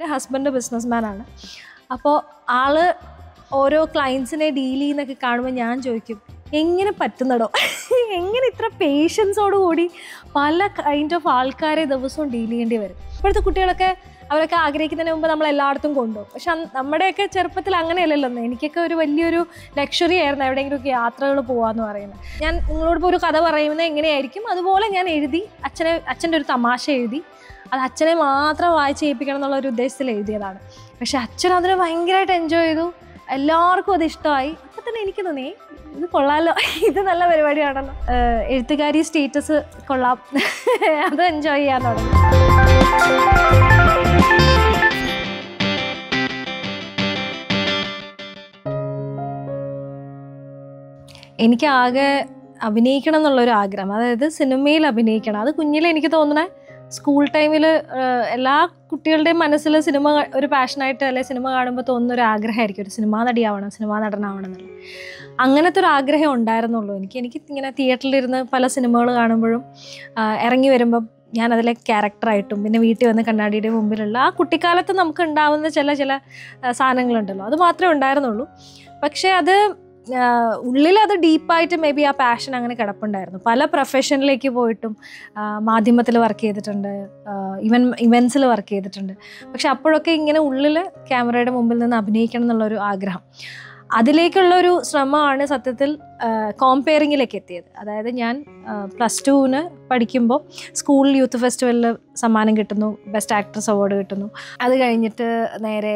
എൻ്റെ ഹസ്ബൻഡ് ബിസിനസ്മാനാണ് അപ്പോൾ ആള് ഓരോ ക്ലയൻസിനെ ഡീൽ ചെയ്യുന്നൊക്കെ കാണുമ്പോൾ ഞാൻ ചോദിക്കും എങ്ങനെ പറ്റുന്നടോ എങ്ങനെ ഇത്ര പേഷ്യൻസോട് കൂടി പല കൈൻഡ് ഓഫ് ആൾക്കാരെ ദിവസവും ഡീൽ ചെയ്യേണ്ടി വരും ഇപ്പോഴത്തെ കുട്ടികളൊക്കെ അവരൊക്കെ ആഗ്രഹിക്കുന്നതിന് മുമ്പ് നമ്മൾ എല്ലായിടത്തും കൊണ്ടുപോകും പക്ഷെ അന്ന് നമ്മുടെയൊക്കെ ചെറുപ്പത്തിൽ അങ്ങനെയല്ലല്ലോ ഒന്ന്. എനിക്കൊക്കെ ഒരു വലിയൊരു ലക്ഷറി ആയിരുന്നു എവിടെയെങ്കിലുമൊക്കെ യാത്രകൾ പോകാമെന്ന് പറയുന്നത് ഞാൻ നിങ്ങളോട് ഒരു കഥ പറയുന്നത് എങ്ങനെയായിരിക്കും അതുപോലെ ഞാൻ എഴുതി അച്ഛനെ അച്ഛൻ്റെ ഒരു തമാശ എഴുതി അത് അച്ഛനെ മാത്രം വായിച്ച് ചെയ്യിപ്പിക്കണം എന്നുള്ള ഒരു ഉദ്ദേശത്തിൽ എഴുതിയതാണ് പക്ഷെ അച്ഛൻ അതിനെ ഭയങ്കരമായിട്ട് എൻജോയ് ചെയ്തു എല്ലാവർക്കും അത് ഇഷ്ടമായി അപ്പം തന്നെ എനിക്ക് തോന്നി ഇത് കൊള്ളാലോ ഇത് നല്ല പരിപാടിയാണല്ലോ ഏഹ് എഴുത്തുകാരി സ്റ്റേറ്റസ് കൊള്ളാം അത് എൻജോയ് ചെയ്യാൻ തുടങ്ങി എനിക്ക് ആകെ അഭിനയിക്കണം എന്നുള്ളൊരു ആഗ്രഹം അതായത് സിനിമയിൽ അഭിനയിക്കണം അത് കുഞ്ഞിലെ എനിക്ക് തോന്നണേ സ്കൂൾ ടൈമിൽ എല്ലാ കുട്ടികളുടെയും മനസ്സിൽ സിനിമ ക- ഒരു പാഷനായിട്ട് അല്ലെ സിനിമ കാണുമ്പോൾ തോന്നുന്ന ഒരു ആഗ്രഹമായിരിക്കും ഒരു സിനിമാ നടിയാവണം സിനിമാ നടനാവണം എന്നുള്ളത് അങ്ങനത്തെ ഒരു ആഗ്രഹം ഉണ്ടായിരുന്നുള്ളൂ എനിക്ക് എനിക്ക് ഇങ്ങനെ തിയേറ്ററിലിരുന്ന് പല സിനിമകൾ കാണുമ്പോഴും ആ, ഇറങ്ങി വരുമ്പം ഞാൻ അതിലെ ക്യാരക്ടറായിട്ടും പിന്നെ വീട്ടിൽ വന്ന് കണ്ണാടിയുടെ മുമ്പിലുള്ള ആ കുട്ടിക്കാലത്ത് നമുക്ക് ഉണ്ടാവുന്ന ചില ചില ആ, സാധനങ്ങളുണ്ടല്ലോ അത് മാത്രമേ ഉണ്ടായിരുന്നുള്ളൂ പക്ഷേ അത് ഉള്ളിൽ അത് ഡീപ്പായിട്ട് മേ ബി ആ പാഷൻ അങ്ങനെ കിടപ്പുണ്ടായിരുന്നു പല പ്രൊഫഷനിലേക്ക് പോയിട്ടും മാധ്യമത്തിൽ വർക്ക് ചെയ്തിട്ടുണ്ട് ഇവൻ ഇവൻസിൽ വർക്ക് ചെയ്തിട്ടുണ്ട് പക്ഷെ അപ്പോഴൊക്കെ ഇങ്ങനെ ഉള്ളിൽ ക്യാമറയുടെ മുമ്പിൽ നിന്ന് അഭിനയിക്കണം എന്നുള്ളൊരു ആഗ്രഹം അതിലേക്കുള്ള ഒരു ശ്രമമാണ് സത്യത്തിൽ കോമ്പയറിങ്ങിലേക്ക് എത്തിയത് അതായത് ഞാൻ പ്ലസ് ടുവിന് പഠിക്കുമ്പോൾ സ്കൂൾ യൂത്ത് ഫെസ്റ്റിവലിൽ സമ്മാനം കിട്ടുന്നു ബെസ്റ്റ് ആക്ട്രസ് അവാർഡ് കിട്ടുന്നു അത് കഴിഞ്ഞിട്ട് നേരെ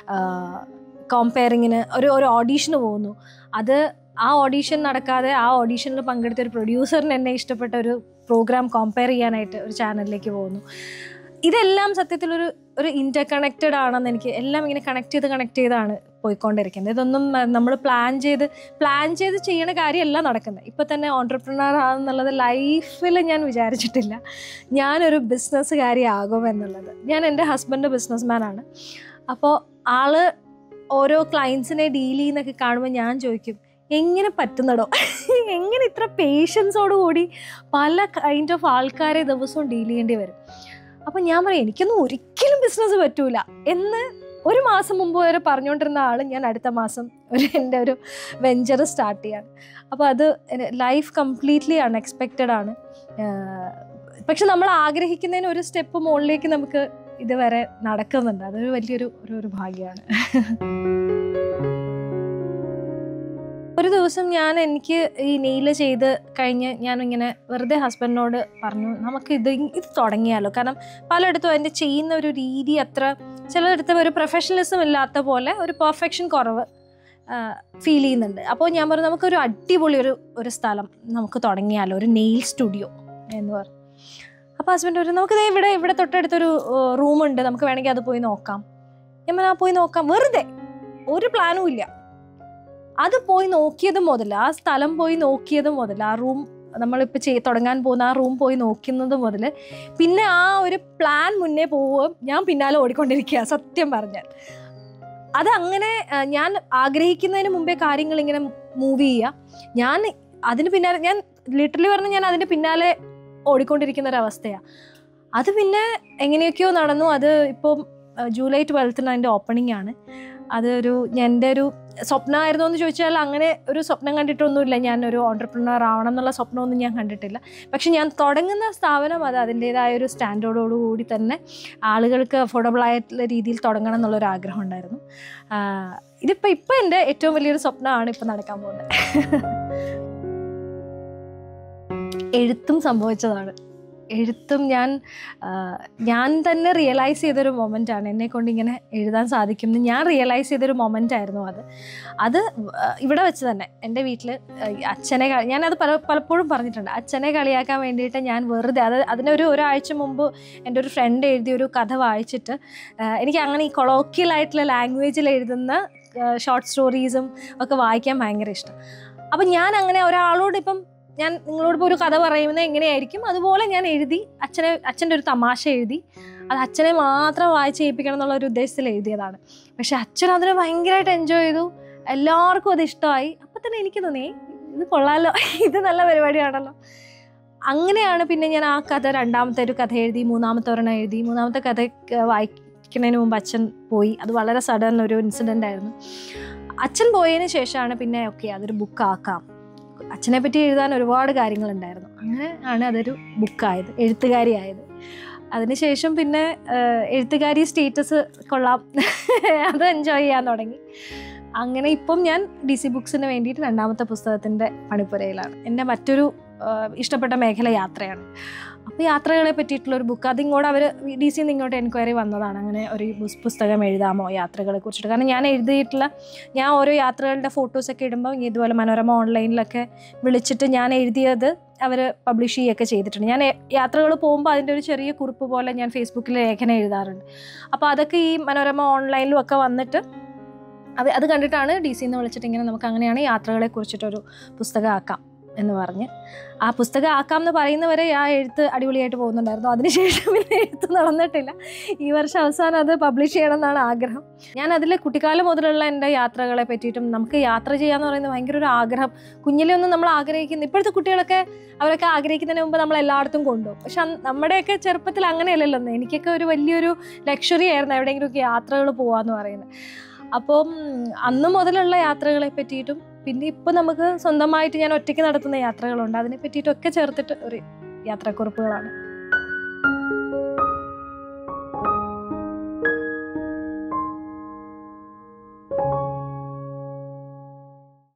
കോമ്പയറിങ്ങിന് ഒരു ഒരു ഓഡീഷന് പോകുന്നു അത് ആ ഓഡീഷൻ നടക്കാതെ ആ ഓഡീഷനിൽ പങ്കെടുത്ത ഒരു പ്രൊഡ്യൂസറിന് എന്നെ ഇഷ്ടപ്പെട്ട ഒരു പ്രോഗ്രാം കമ്പയർ ചെയ്യാനായിട്ട് ഒരു ചാനലിലേക്ക് പോകുന്നു ഇതെല്ലാം സത്യത്തിൽ ഒരു ഒരു ഇന്റർ കണക്റ്റഡ് ആണെന്ന് എനിക്ക് എല്ലാം ഇങ്ങനെ കണക്ട് ചെയ്ത് കണക്ട് ചെയ്താണ് പോയിക്കൊണ്ടിരിക്കുന്നത് ഇതൊന്നും നമ്മൾ പ്ലാൻ ചെയ്ത് പ്ലാൻ ചെയ്ത് ചെയ്യണ കാര്യമല്ല നടക്കുന്നത് ഇപ്പം തന്നെ ഓൺടർപ്രണർ ആണെന്നുള്ളത് ലൈഫിൽ ഞാൻ വിചാരിച്ചിട്ടില്ല ഞാനൊരു ബിസിനസ്സുകാരി ആകും എന്നുള്ളത് ഞാൻ എൻ്റെ ഹസ്ബൻഡ് ബിസിനസ്മാനാണ് അപ്പോൾ ആള് ഓരോ ക്ലയൻസിനെ ഡീൽ ചെയ്യുന്നൊക്കെ കാണുമ്പോൾ ഞാൻ ചോദിക്കും എങ്ങനെ പറ്റുന്നടോ എങ്ങനെ ഇത്ര പേഷ്യൻസോട് കൂടി പല കൈൻഡ് ഓഫ് ആൾക്കാരെ ദിവസവും ഡീൽ ചെയ്യേണ്ടി വരും അപ്പം ഞാൻ പറയും എനിക്കൊന്നും ഒരിക്കലും ബിസിനസ് പറ്റൂല എന്ന് ഒരു മാസം മുമ്പ് വരെ പറഞ്ഞുകൊണ്ടിരുന്ന ആൾ ഞാൻ അടുത്ത മാസം ഒരു എൻ്റെ ഒരു വെഞ്ചർ സ്റ്റാർട്ട് ചെയ്യാണ് അപ്പോൾ അത് ലൈഫ് കംപ്ലീറ്റ്ലി അൺഎക്സ്പെക്റ്റഡ് ആണ് ആഹ് പക്ഷെ നമ്മൾ ആഗ്രഹിക്കുന്നതിന് ഒരു സ്റ്റെപ്പ് മുകളിലേക്ക് നമുക്ക് ഇതുവരെ നടക്കുന്നുണ്ട് അതൊരു വലിയൊരു ഒരു ഒരു ഭാഗ്യമാണ് ഒരു ദിവസം ഞാൻ എനിക്ക് ഈ നെയില് ചെയ്ത് കഴിഞ്ഞ് ഞാനിങ്ങനെ വെറുതെ ഹസ്ബൻഡിനോട് പറഞ്ഞു നമുക്ക് ഇത് ഇത് തുടങ്ങിയാലോ കാരണം പലയിടത്തും അതിൻ്റെ ചെയ്യുന്ന ഒരു രീതി അത്ര ചിലയിടത്ത് ഒരു പ്രൊഫഷണലിസം ഇല്ലാത്ത പോലെ ഒരു പെർഫെക്ഷൻ കുറവ് ഫീൽ ചെയ്യുന്നുണ്ട് അപ്പോൾ ഞാൻ പറഞ്ഞു നമുക്കൊരു അടിപൊളി ഒരു ഒരു സ്ഥലം നമുക്ക് തുടങ്ങിയാലോ ഒരു നെയിൽ സ്റ്റുഡിയോ എന്ന് പറഞ്ഞു അപ്പോൾ ഹസ്ബൻഡ് പറഞ്ഞു നമുക്ക് ദേ ഇവിടെ ഇവിടെ തൊട്ടടുത്തൊരു റൂമുണ്ട് നമുക്ക് വേണമെങ്കിൽ അത് പോയി നോക്കാം ഞാൻ പറഞ്ഞു, ആ പോയി നോക്കാം വെറുതെ ഒരു പ്ലാനും ഇല്ല അത് പോയി നോക്കിയത് മുതൽ ആ സ്ഥലം പോയി നോക്കിയത് മുതൽ ആ റൂം നമ്മളിപ്പോൾ ചെയ് തുടങ്ങാൻ പോകുന്ന ആ റൂം പോയി നോക്കുന്നത് മുതൽ പിന്നെ ആ ഒരു പ്ലാൻ മുന്നേ പോവുകയും ഞാൻ പിന്നാലെ ഓടിക്കൊണ്ടിരിക്കുക സത്യം പറഞ്ഞാൽ അത് അങ്ങനെ ആ, ഞാൻ ആഗ്രഹിക്കുന്നതിന് മുമ്പേ കാര്യങ്ങൾ ഇങ്ങനെ മൂവ് ചെയ്യുക ഞാൻ അതിന് പിന്നാലെ ഞാൻ ലിറ്ററലി പറഞ്ഞ ഞാൻ അതിൻ്റെ പിന്നാലെ ഓടിക്കൊണ്ടിരിക്കുന്ന ഒരു അവസ്ഥയാണ് അത് പിന്നെ എങ്ങനെയൊക്കെയോ നടന്നു അത് ഇപ്പം ആ, ജൂലൈ ട്വൽത്തിന് അതിൻ്റെ ഓപ്പണിംഗ് ആണ് അതൊരു എൻ്റെ ഒരു സ്വപ്നമായിരുന്നു എന്ന് ചോദിച്ചാൽ അങ്ങനെ ഒരു സ്വപ്നം കണ്ടിട്ടൊന്നുമില്ല ഞാൻ ഒരു ഓണ്ടർപ്രണർ ആവണം എന്നുള്ള സ്വപ്നമൊന്നും ഞാൻ കണ്ടിട്ടില്ല പക്ഷെ ഞാൻ തുടങ്ങുന്ന സ്ഥാപനം അത് അതിൻ്റേതായ ഒരു സ്റ്റാൻഡേർഡോടുകൂടി തന്നെ ആളുകൾക്ക് അഫോർഡബിൾ ആയിട്ടുള്ള രീതിയിൽ തുടങ്ങണം എന്നുള്ളൊരു ആഗ്രഹം ഉണ്ടായിരുന്നു ആഹ് ഇതിപ്പോൾ ഇപ്പം എൻ്റെ ഏറ്റവും വലിയൊരു സ്വപ്നമാണ് ഇപ്പം നടക്കാൻ പോകുന്നത് എഴുത്തും സംഭവിച്ചതാണ് എഴുത്തും ഞാൻ ആഹ് ഞാൻ തന്നെ റിയലൈസ് ചെയ്തൊരു മൊമെൻ്റാണ് എന്നെ കൊണ്ട് ഇങ്ങനെ എഴുതാൻ സാധിക്കും എന്ന് ഞാൻ റിയലൈസ് ചെയ്തൊരു മൊമെൻ്റ് ആയിരുന്നു അത് അത് ആഹ് ഇവിടെ വെച്ച് തന്നെ എൻ്റെ വീട്ടിൽ അച്ഛനെ ക- ഞാനത് പല പലപ്പോഴും പറഞ്ഞിട്ടുണ്ട് അച്ഛനെ കളിയാക്കാൻ വേണ്ടിയിട്ട് ഞാൻ വെറുതെ അത് അതിനൊരു ഒരാഴ്ച മുമ്പ് എൻ്റെ ഒരു ഫ്രണ്ട് എഴുതിയ ഒരു കഥ വായിച്ചിട്ട് ആഹ് എനിക്ക് അങ്ങനെ ഈ കൊളോക്കിയലായിട്ടുള്ള ലാംഗ്വേജിൽ എഴുതുന്ന ഷോർട്ട് സ്റ്റോറീസും ഒക്കെ വായിക്കാൻ ഭയങ്കര ഇഷ്ടം അപ്പം ഞാൻ അങ്ങനെ ഒരാളോട് ഇപ്പം ഞാൻ നിങ്ങളോട് ഇപ്പോൾ ഒരു കഥ പറയുന്നത് എങ്ങനെയായിരിക്കും അതുപോലെ ഞാൻ എഴുതി അച്ഛനെ അച്ഛൻ്റെ ഒരു തമാശ എഴുതി അത് അച്ഛനെ മാത്രം വായിച്ച് ചെയ്യിപ്പിക്കണം എന്നുള്ള ഒരു ഉദ്ദേശത്തിൽ എഴുതിയതാണ് പക്ഷെ അച്ഛൻ അതിനെ ഭയങ്കരമായിട്ട് എൻജോയ് ചെയ്തു എല്ലാവർക്കും അത് ഇഷ്ടമായി അപ്പം തന്നെ എനിക്ക് തോന്നി ഇത് കൊള്ളാലോ ഇത് നല്ല പരിപാടിയാണല്ലോ അങ്ങനെയാണ് പിന്നെ ഞാൻ ആ കഥ രണ്ടാമത്തെ ഒരു കഥ എഴുതി മൂന്നാമത്തെ ഒരെണ്ണം എഴുതി മൂന്നാമത്തെ കഥ വായി പഠിക്കുന്നതിന് മുമ്പ് അച്ഛൻ പോയി അത് വളരെ സഡൻ ഒരു ഇൻസിഡൻ്റ് ആയിരുന്നു അച്ഛൻ പോയതിന് ശേഷമാണ് പിന്നെ ഓക്കെ അതൊരു ബുക്കാക്കാം അച്ഛനെ പറ്റി എഴുതാൻ ഒരുപാട് കാര്യങ്ങളുണ്ടായിരുന്നു അങ്ങനെ ആണ് അതൊരു ബുക്കായത് എഴുത്തുകാരിയായത് അതിനുശേഷം പിന്നെ ആഹ്, എഴുത്തുകാരി സ്റ്റേറ്റസ് കൊള്ളാം അത് എൻജോയ് ചെയ്യാൻ തുടങ്ങി അങ്ങനെ ഇപ്പം ഞാൻ ഡി സി ബുക്സിന് വേണ്ടിയിട്ട് രണ്ടാമത്തെ പുസ്തകത്തിൻ്റെ പണിപ്പുരയിലാണ് എൻ്റെ മറ്റൊരു ആഹ്, ഇഷ്ടപ്പെട്ട മേഖല യാത്രയാണ് അപ്പോൾ യാത്രകളെ പറ്റിയിട്ടുള്ള ഒരു ബുക്ക് അതിങ്ങോട്ട് അവർ ഡി സിന്ന് ഇങ്ങോട്ട് എൻക്വയറി വന്നതാണ് അങ്ങനെ ഒരു ബുസ്- പുസ്തകം എഴുതാമോ യാത്രകളെ കുറിച്ചിട്ട് കാരണം ഞാൻ എഴുതിയിട്ടുള്ള ഞാൻ ഓരോ യാത്രകളുടെ ഫോട്ടോസൊക്കെ ഇടുമ്പോൾ ഇതുപോലെ മനോരമ ഓൺലൈനിലൊക്കെ വിളിച്ചിട്ട് ഞാൻ എഴുതിയത് അവർ പബ്ലിഷ് ചെയ്യുകയൊക്കെ ചെയ്തിട്ടുണ്ട് ഞാൻ യാത്രകൾ പോകുമ്പോൾ അതിൻ്റെ ഒരു ചെറിയ കുറിപ്പ് പോലെ ഞാൻ ഫേസ്ബുക്കിൽ ലേഖനം എഴുതാറുണ്ട് അപ്പോൾ അതൊക്കെ ഈ മനോരമ ഓൺലൈനിലും ഒക്കെ വന്നിട്ട് അത് അത് കണ്ടിട്ടാണ് ഡി സിന്ന് വിളിച്ചിട്ട് ഇങ്ങനെ നമുക്ക് അങ്ങനെയാണ് യാത്രകളെ കുറിച്ചിട്ടൊരു പുസ്തകം ആക്കാം എന്ന് പറഞ്ഞ് ആ പുസ്തകം ആക്കാം എന്ന് പറയുന്നവരെ ആ എഴുത്ത് അടിപൊളിയായിട്ട് പോകുന്നുണ്ടായിരുന്നു അതിനുശേഷം പിന്നെ എഴുത്ത് നടന്നിട്ടില്ല ഈ വർഷം അവസാനം അത് പബ്ലിഷ് ചെയ്യണം എന്നാണ് ആഗ്രഹം ഞാൻ അതിൽ കുട്ടിക്കാലം മുതലുള്ള എൻ്റെ യാത്രകളെ പറ്റിയിട്ടും നമുക്ക് യാത്ര ചെയ്യാന്ന് പറയുന്നത് ഭയങ്കര ഒരു ആഗ്രഹം കുഞ്ഞിലെ ഒന്നും നമ്മൾ ആഗ്രഹിക്കുന്നു ഇപ്പോഴത്തെ കുട്ടികളൊക്കെ അവരൊക്കെ ആഗ്രഹിക്കുന്നതിന് മുമ്പ് നമ്മൾ എല്ലായിടത്തും കൊണ്ടുപോകും പക്ഷെ അന്ന് നമ്മുടെയൊക്കെ ചെറുപ്പത്തിൽ അങ്ങനെയല്ലല്ലോ അന്ന്. എനിക്കൊക്കെ ഒരു വലിയൊരു ലക്ഷറി ആയിരുന്നു എവിടെയെങ്കിലുമൊക്കെ യാത്രകൾ പോവാന്ന് പറയുന്നത് അപ്പം അന്ന് മുതലുള്ള യാത്രകളെ പറ്റിയിട്ടും പിന്നെ ഇപ്പം നമുക്ക് സ്വന്തമായിട്ട് ഞാൻ ഒറ്റയ്ക്ക് നടത്തുന്ന യാത്രകളുണ്ട് അതിനെ പറ്റിയിട്ടൊക്കെ ചേർത്തിട്ട് ഒരു യാത്രാക്കുറിപ്പുകളാണ്